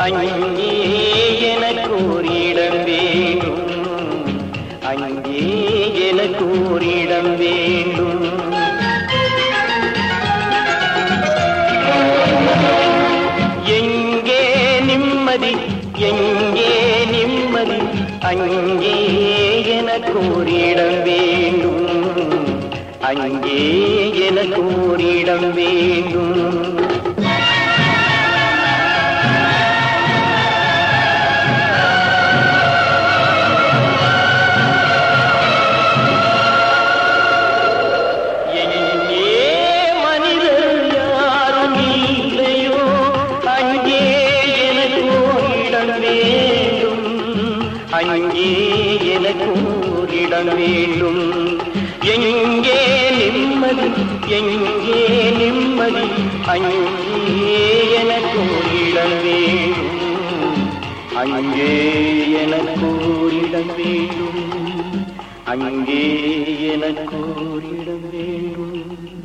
அங்கே எனக்கு ஒரு இடம் வேண்டும் அங்கே எனக்கு ஒரு இடம் வேண்டும் எங்கே நிம்மதி எங்கே நிம்மதி அங்கே எனக்கு ஒரு இடம் வேண்டும் அங்கே எனக்கு ஒரு இடம் வேண்டும் எங்கே மனிதர் யாரும் இல்லையோ அங்கே எனக்கு ஓர் இடம் வேண்டும் அங்கே எனக்கு ஓர் இடம் வேண்டும் எங்கே நிம்மதி எங்கே நிம்மதி அங்கே எனக்கு ஓர் இடம் வேண்டும் அங்கே எனக்கு ஓர் இடம் வேண்டும் அங்கே எனக்கு ஓர் இடம் வேண்டும்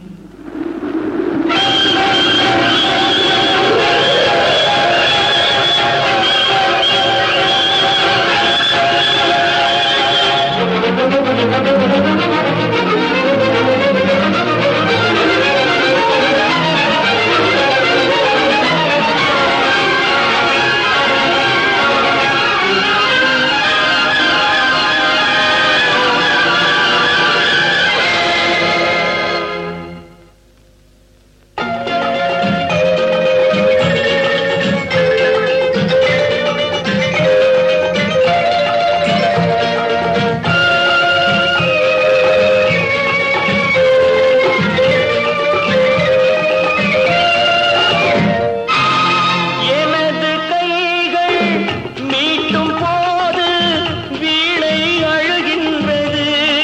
எனது கைகள் மீட்டும் போது வீணை அழுகின்றது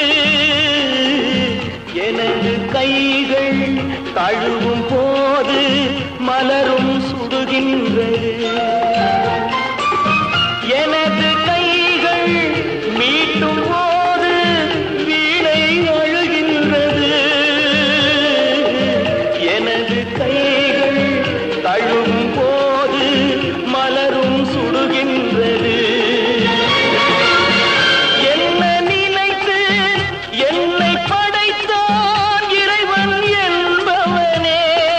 எனது கைகள் கழுவும் போது மலரும் சுடுகின்றது எனது கைகள் மீட்டும் போது வீணை அழுகின்றது எனது கைகள் தழுவும் போது மலரும் சுடுகின்றது என்ன நினைத்து என்னை படைத்தான் இறைவன் என்பவனே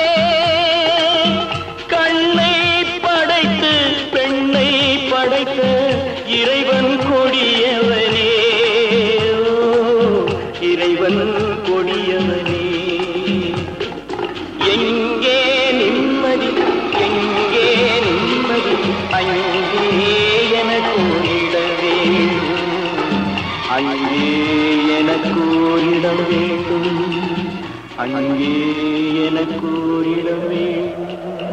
கண்ணை படைத்து பெண்ணை படைத்த இறைவன் கொடியவனே ஓ, இறைவன் கொடியவனே எங்கே நிம்மதி எங்கே நிம்மதி அங்கே எனக்கு ஓரிட வேண்டும் அங்கே எனக்கு ஓரிடம் வேண்டும் அங்கே எனக்கு ஓரிடம் வேண்டும்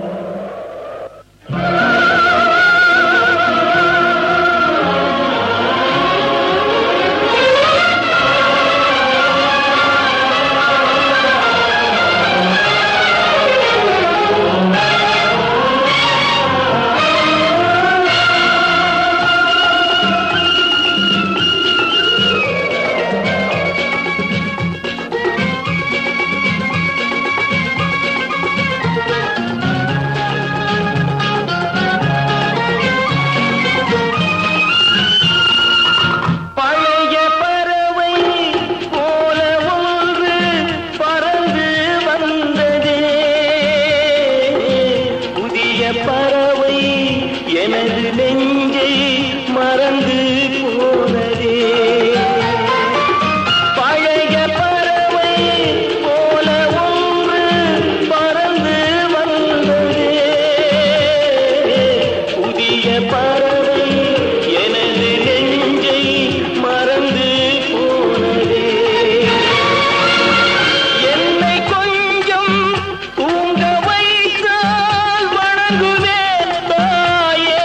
பழைய பறவை போல ஒன்று பறந்து வந்ததே புதிய பறவை எனது நெஞ்சை மறந்து போனதே பழைய பறவை போல ஒன்று பறந்து வந்ததே புதிய பறவை எனது நெஞ்சை மறந்து போனதே என்னை கொஞ்சம் தூங்க வைத்தால் வணங்குவேன் தாயே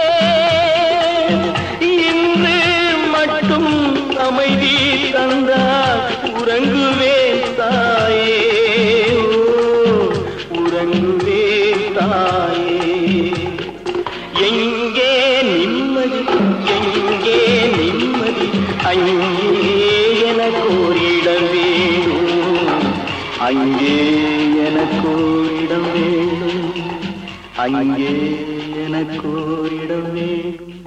இன்று மட்டும் அமைதி தந்தால் உறங்குவேன் தாயே ஓ, உறங்குவேன் தாயே எங்கே நிம்மதி எங்கே நிம்மதி அங்கே எனக்கு ஒரு இடம் வேண்டும் அங்கே எனக்கு ஒரு இடம் வேண்டும் அங்கே எனக்கோரிடம் வேண்டும்